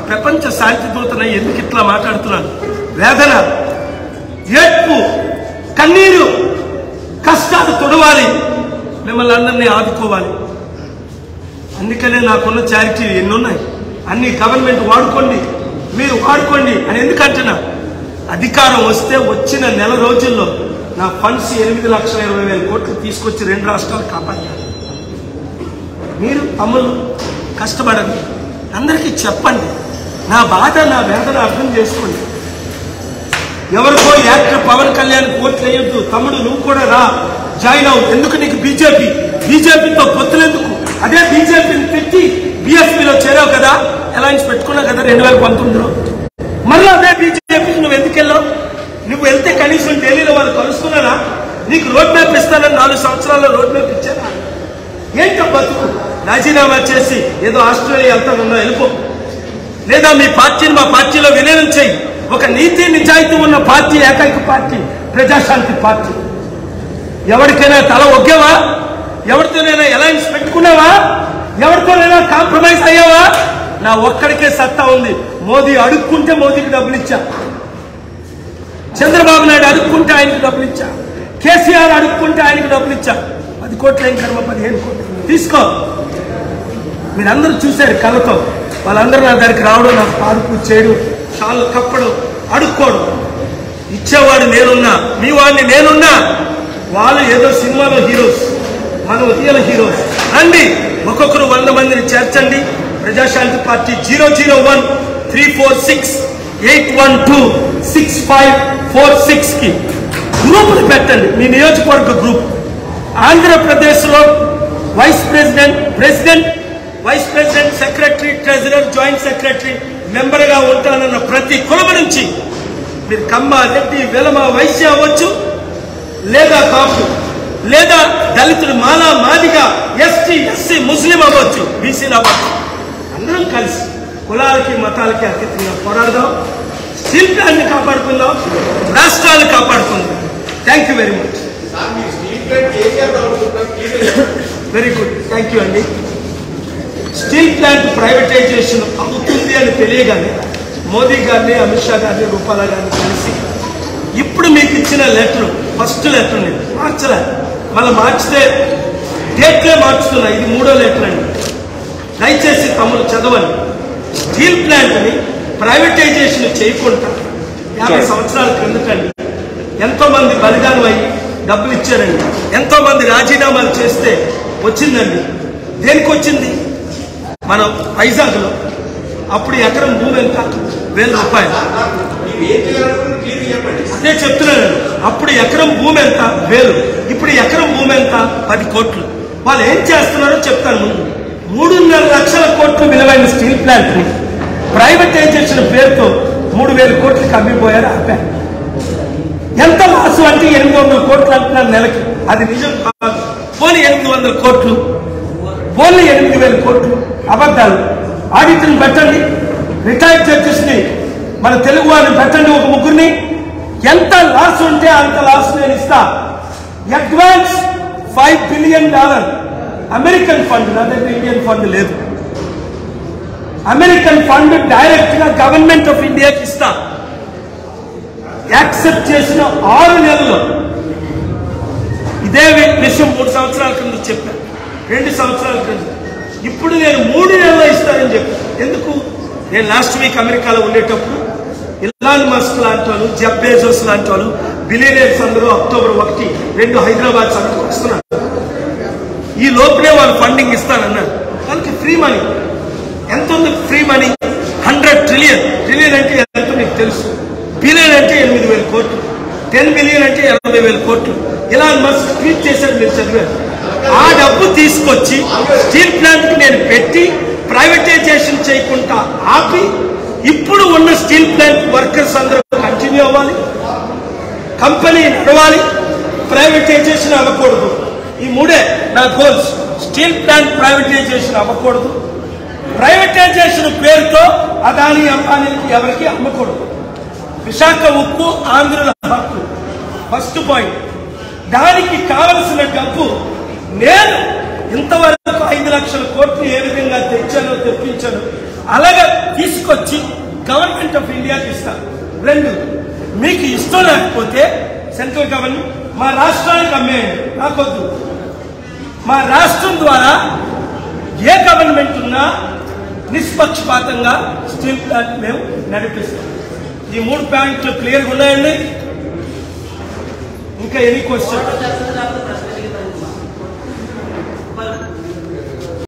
ప్రపంచ శాంతి దూతన ఎందుకు ఇట్లా మాట్లాడుతున్నాను వేదన ఏడ్పు కన్నీరు కష్టాలు తొడవాలి మిమ్మల్ని అందరినీ ఆదుకోవాలి అందుకనే నాకున్న చారిటీ ఎన్నున్నాయి అన్ని గవర్నమెంట్ వాడుకోండి మీరు వాడుకోండి అని ఎందుకంటున్నా అధికారం వస్తే వచ్చిన నెల రోజుల్లో నా ఫండ్స్ ఎనిమిది లక్షల ఇరవై వేల కోట్లు తీసుకొచ్చి రెండు రాష్ట్రాలు కాపాడాను మీరు తమ్ముళ్ళు కష్టపడండి అందరికీ చెప్పండి నా బాధ నా వేదన అర్థం చేసుకోండి ఎవరికో యాక్టర్ పవన్ కళ్యాణ్ కోట్లు వేయొద్దు తమ్ముడు నువ్వు కూడా రా జాయిన్ అవు ఎందుకు నీకు బీజేపీ బీజేపీతో పొత్తులెందుకు అదే బీజేపీని పెట్టి బీఎస్పీలో చేరావు కదా అలయన్స్ పెట్టుకున్నావు కదా రెండు వేల పంతొమ్మిదిలో మళ్ళీ అదే బీజేపీకి నువ్వు ఎందుకు వెళ్ళావు నువ్వు వెళ్తే కనీసం ఢిల్లీలో వాళ్ళు కలుసుకున్నారా నీకు రోడ్ మ్యాప్ ఇస్తానని నాలుగు సంవత్సరాల్లో రోడ్ మ్యాప్ ఇచ్చారా ఏంటో బతుకు రాజీనామా చేసి ఏదో ఆస్ట్రేలియా వెళ్తానన్నా వెళ్ళిపో లేదా మీ పార్టీని మా పార్టీలో విలీనం చేయి ఒక నీతి నిజాయితీ ఉన్న పార్టీ ఏకైక పార్టీ ప్రజాశాంతి పార్టీ ఎవరికైనా తల ఒగ్గేవా ఎవరితోనైనా అలయన్స్ పెట్టుకున్నావా ఎవరితోనైనా కాంప్రమైజ్ అయ్యావా నా ఒక్కడికే సత్తా ఉంది మోదీ అడుక్కుంటే మోదీకి డబ్బులు ఇచ్చా చంద్రబాబు నాయుడు అడుక్కుంటే ఆయనకి డబ్బులు ఇచ్చా కేసీఆర్ అడుక్కుంటే ఆయనకి డబ్బులు ఇచ్చా పది కోట్ల ఏం కర్మ పదిహేను కోట్లు తీసుకో మీరందరూ చూశారు కళ్ళతో వాళ్ళందరూ నా దగ్గరికి రావడం నాకు పాడుపు చేయడం షాలు కప్పడం అడుక్కోవడం ఇచ్చేవాడు నేనున్నా మీ వాడిని నేనున్నా వాళ్ళు ఏదో సినిమాలో హీరోస్ మనం రియల్ హీరోస్ రండి ఒక్కొక్కరు వంద మందిని చేర్చండి Prajashanti party zero zero one three four six eight one two six five four six కి గ్రూపులు పెట్టండి మీ నియోజకవర్గ గ్రూప్ ఆంధ్రప్రదేశ్లో vice president president vice president secretary treasurer joint secretary member గా ఉంటానన్న ప్రతి కులమ నుంచి మీరు కమ్మ రెడ్డి వెలమ వైశ్య అవ్వచ్చు లేదా కాపు లేదా దళితులు మాలా మాదిగా ఎస్టీ ఎస్సీ ముస్లిం అవ్వచ్చు బీసీలు అవ్వచ్చు అందరం కలిసి కులాలకి మతాలకి అతీతంగా పోరాడదాం స్టీల్ ప్లాంట్ ని కాపాడుకుందాం రాష్ట్రాలు కాపాడుకుందాం thank you very much sir మీరు steel plant KCR government very good thank you అండి స్టీల్ ప్లాంట్ ప్రైవేటైజేషన్ అవుతుంది అని తెలియగానే మోదీ గారిని అమిత్ షా గారిని రూపాల గారిని కలిసి ఇప్పుడు మీకు ఇచ్చిన లెటర్ ఫస్ట్ లెటర్ నేను మార్చలే మళ్ళీ మార్చితే డేట్లే మార్చుతున్నా ఇది మూడో లెటర్ అండి దయచేసి తమ్ముడు చదవండి స్టీల్ ప్లాంట్ని ప్రైవేటైజేషన్ చేయకుండా యాభై సంవత్సరాల క్రిందటండి ఎంతో మంది బలిదానం అయ్యి డబ్బులు ఇచ్చారండి ఎంతో మంది రాజీనామాలు చేస్తే వచ్చిందండి దేనికి వచ్చింది మనం వైజాగ్లో అప్పుడు ఎకరం భూమి ఎంత వేల రూపాయలు మీరు ఏం చేయాలనుకుంటే క్లియర్ చెప్పండి అదే చెప్తున్నాను అప్పుడు ఎకరం భూమి ఎంత వేలు ఇప్పుడు ఎకరం భూమి ఎంత పది కోట్లు వాళ్ళు ఏం చేస్తున్నారో చెప్తాను ముందు మూడున్నర లక్షల కోట్లు విలువైన స్టీల్ ప్లాంట్ ని ప్రైవేటైజేషన్ పేరుతో మూడు వేల కోట్లకి అమ్మిపోయారు ఆపారు ఎంత లాసు అంటే ఎనిమిది వందల కోట్లు అంటున్నారు నెలకి అది నిజం కాదు పోనీ ఎనిమిది వందల కోట్లు పోనీ ఎనిమిది వేల కోట్లు అబద్ధాలు ఆడిటర్ని పెట్టండి రిటైర్డ్ జడ్జెస్ ని మన తెలుగు వారిని పెట్టండి ఒక ముగ్గురిని ఎంత లాస్ ఉంటే అంత లాస్ నేను ఇస్తా advance five billion dollar American fund నా దగ్గర ఇండియన్ ఫండ్ లేదు అమెరికన్ ఫండ్ డైరెక్ట్ గా గవర్నమెంట్ ఆఫ్ ఇండియాకి ఇస్తా యాక్సెప్ట్ చేసిన ఆరు నెలల్లో ఇదే వి- విషయం మూడు సంవత్సరాల క్రింద చెప్పాను రెండు సంవత్సరాల క్రింద ఇప్పుడు నేను మూడు నెలలు ఇస్తానని చెప్పాను ఎందుకు నేను లాస్ట్ వీక్ అమెరికాలో ఉండేటప్పుడు ఇలాన్ మస్క్ లాంటి వాళ్ళు జెఫ్ బేజోస్ లాంటి వాళ్ళు బిలియనర్స్ అందరూ అక్టోబర్ ఒకటి రెండు హైదరాబాద్ సభకు వస్తున్నారు ఈ లోపలే వాళ్ళు ఫండింగ్ ఇస్తానన్నారు వాళ్ళకి ఫ్రీ మనీ ఎంత ఉంది free money hundred trillion trillion అంటే ఎంత మీకు తెలుసు బిలియన్ అంటే ఎనిమిది వేల కోట్లు టెన్ బిలియన్ అంటే ఎనభై వేల కోట్లు ఇలా మస్తు ట్వీట్ చేశారు మీరు చదివారు ఆ డబ్బు తీసుకొచ్చి స్టీల్ ప్లాంట్ కి నేను పెట్టి ప్రైవేటైజేషన్ చేయకుండా ఆపి ఇప్పుడు ఉన్న స్టీల్ ప్లాంట్ వర్కర్స్ అందరూ కంటిన్యూ అవ్వాలి కంపెనీ నడవాలి ప్రైవేటైజేషన్ అవ్వకూడదు ఈ మూడే నా గోల్స్ స్టీల్ ప్లాంట్ ప్రైవేటైజేషన్ అవ్వకూడదు ప్రైవేటైజేషన్ పేరుతో అదాని అంబానీలకు ఎవరికి అమ్మకూడదు విశాఖ ఉక్కు ఆంధ్రుల హక్కు ఫస్ట్ పాయింట్ దానికి కావలసిన డబ్బు నేను ఇంతవరకు ఐదు లక్షల కోట్లు ఏ విధంగా తెచ్చానో తెప్పించాను అలాగే తీసుకొచ్చి గవర్నమెంట్ ఆఫ్ ఇండియాకి ఇస్తాను రెండు మీకు ఇష్టం లేకపోతే సెంట్రల్ గవర్నమెంట్ మా రాష్ట్రానికి అమ్మేయండి నాకొద్దు మా రాష్ట్రం ద్వారా ఏ గవర్నమెంట్ ఉన్నా నిష్పక్షపాతంగా స్టీల్ ప్లాంట్ మేము నడిపిస్తాం ఈ మూడు పాయింట్లు క్లియర్గా ఉన్నాయండి ఇంకా ఎనీ క్వశ్చన్